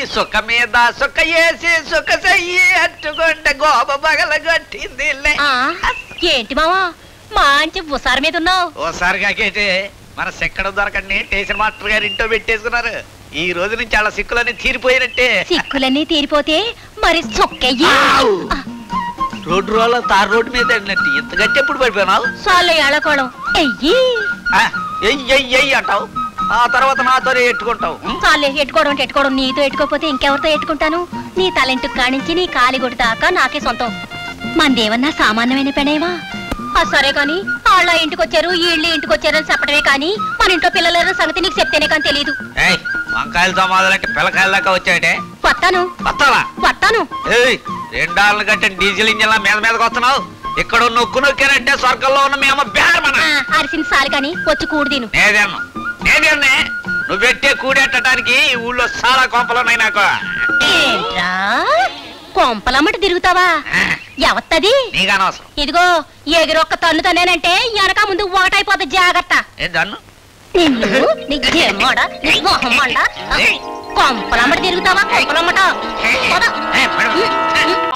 సుఖ మీద సుఖ వేసి సుఖ చెయ్యి అట్టుకుంటే గోప పగల కొట్టింది ఆ, ఏంటి మావా మంచి బుసార మీద ఉన్నావు ఓసారి కాకేటి మన సెక్కడ దొరకండి స్టేషన్ మాస్టర్ గారు ఇంట్లో పెట్టేసుకున్నారు ఈ రోజు నుంచి చాలా సిక్కులన్నీ తీరిపోయినట్టే సిక్కులన్నీ తీరిపోతే మరి చొక్కయ్యి రోడ్డు రోడ్ల తారు రోడ్డు మీద వెళ్ళినట్టు ఇంత గట్టి ఎప్పుడు పడిపోయినావు చాలు ఏళకోళం ఎయ్యి ఆ, ఎయ్ ఎయ్ ఎయ్ అంటావు ఆ తర్వాత నాతోనే ఎట్టుకుంటావు ఉం? చాలే ఎట్టుకోవడం అంటే ఎట్టుకోవడం నీతో ఎట్టుకోపోతే ఇంకెవరితో ఎట్టుకుంటాను నీ తలెంటు కానించి నీ కాలి కొడు దాకా నాకే సొంతం మందేమన్నా సామాన్యమైన పెనేవా ఆ సరే కాని వాళ్ళ ఇంటికి వచ్చారు వీళ్ళు ఇంటికి వచ్చారు అని చెప్పడమే కానీ మన ఇంట్లో పిల్లల సంగతి నీకు చెప్తేనే కానీ తెలియదు ఏయ్ వంకాయలతో మొదలంటే పిల్లకాయల దాకా వచ్చాడే వస్తాను వస్తావా వస్తాను ఏయ్ రెండాళ్ళు కట్టిన డీజిల్ ఇంజిన్ మీద మీదకి వస్తున్నావు ఇక్కడ నొక్కు నొక్కారంటే స్వర్గంలో ఉన్న మీ అమ్మ బేరమన ఆ, అరిసిన సాలి కాని వచ్చి కూడు తిను నేదేను నేదేన్నే నువ్వు పెట్టే కూడెట్టడానికి ఈ ఊళ్ళో చాలా కొంపలున్నాయి నాకు ఏంట్రా కొంపలమ్మటి తిరుగుతావా ఎవత్తది నీకు అనవసరం ఇదిగో ఎగిరొక్క తన్ను తనేనంటే వెనక ముందు ఒకటైపోతుంది జాగ్రత్త ఏం దన్ను నిన్ను నీ జేమోడ నీ మొహమ్మడ కొంపలమ్మటి తిరుగుతావా కొంపలమ్మట పద. ఏ, మేడం.